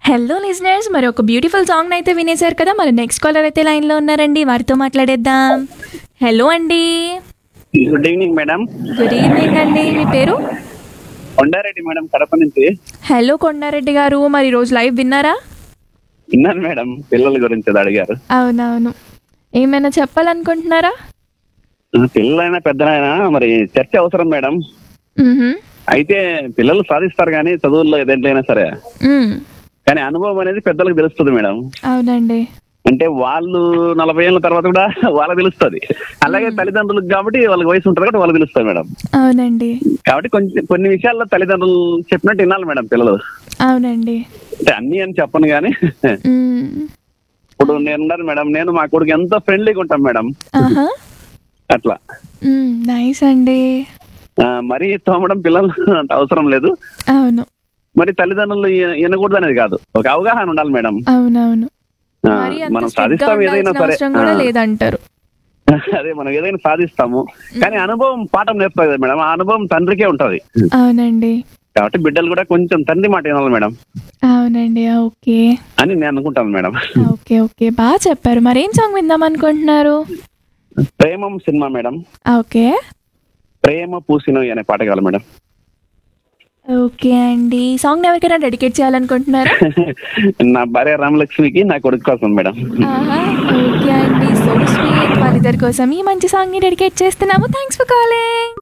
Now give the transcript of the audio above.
Hello listeners మరి ఒక beautiful song అయితే వినేశారు కదా మరి నెక్స్ట్ కాలర్ అయితే లైన్లో ఉన్నారండి వారితో మాట్లాడేద్దాం హలో అండి good evening madam good evening అండి మీ పేరు కొండారెడ్డి మేడం కడప నుంచి హలో కొండారెడ్డి గారు మరి రోజు లైవ్ విన్నారా విన్నాను మేడం పిల్లల గురించి అది అడిగారు అవునవును ఏమైనా చెప్పాలనుకుంటున్నారా పిల్లలైనా పెద్దలైనా మరి చర్చ అవసరం మేడం మ్మ్హమ్. అయితే పిల్లలు సాధిస్తారు కానీ చదువుల్లో ఏదంటైనా సరే మ్మ్. కానీ అనుభవం అనేది పెద్దలకు తెలుస్తుంది మేడం అవునండి అంటే వాళ్ళు నలభై ఏళ్ళ తర్వాత కూడా వాళ్ళకి తెలుస్తుంది అలాగే తల్లిదండ్రులకు కాబట్టి వాళ్ళకి వయసు ఉంటుంది కాబట్టి వాళ్ళకి తెలుస్తుంది మేడం అవునండి కాబట్టి కొంచెం కొన్ని విషయాల్లో తల్లిదండ్రులు చెప్పినట్టు వినాలి మేడం పిల్లలు అవునండి అంటే అన్ని అని చెప్పను కానీ మ్మ్. ఇప్పుడు నేను ఉన్నాను మేడం నేను మా కొడుకు ఎంతో ఫ్రెండ్లీగా ఉంటాం మేడం ఆహా అట్లా మ్మ్. నైస్ అండి ఆ, మరీ తోమడం పిల్లలు అంత అవసరం లేదు అవును మరి తల్లిదండ్రులు విన- వినకూడదు అనేది కాదు ఒక అవగాహన ఉండాలి మేడం అవునవును ఆ, మరి అంత మనం strict గా సాధిస్తాం ఏదైనా ఉండాల్సిన సరే అవసరం కూడా ఆ, లేదంటారు అదే మనం ఏదైనా సాధిస్తాము కానీ అనుభవం పాఠం నేర్పుతుంది కదా మేడం ఆ అనుభవం తండ్రికే ఉంటది అవునండి కాబట్టి బిడ్డలు కూడా కొంచెం తండ్రి మాట వినాలి మేడం అవునండి ఓకే అని నేను అనుకుంటాను మేడం ఓకే ఓకే బాగా చెప్పారు మరి ఏం సాంగ్ విందాం అనుకుంటున్నారు ప్రేమం సినిమా మేడం ఓకే ప్రేమ పూసినవి అనే పాట కావాలి మేడం ఓకే అండి సాంగ్ ఎవరికైనా డెడికేట్ చేయాలనుకుంటున్నారా నా భార్య రామలక్ష్మికి నా కొడుకు కోసం మేడం ఆహా, ఓకే అండి సో స్వీట్ వాళ్ళిద్దరి కోసం ఈ మంచి సాంగ్ ని డెడికేట్ చేస్తున్నాము థ్యాంక్స్ ఫర్ కాలింగ్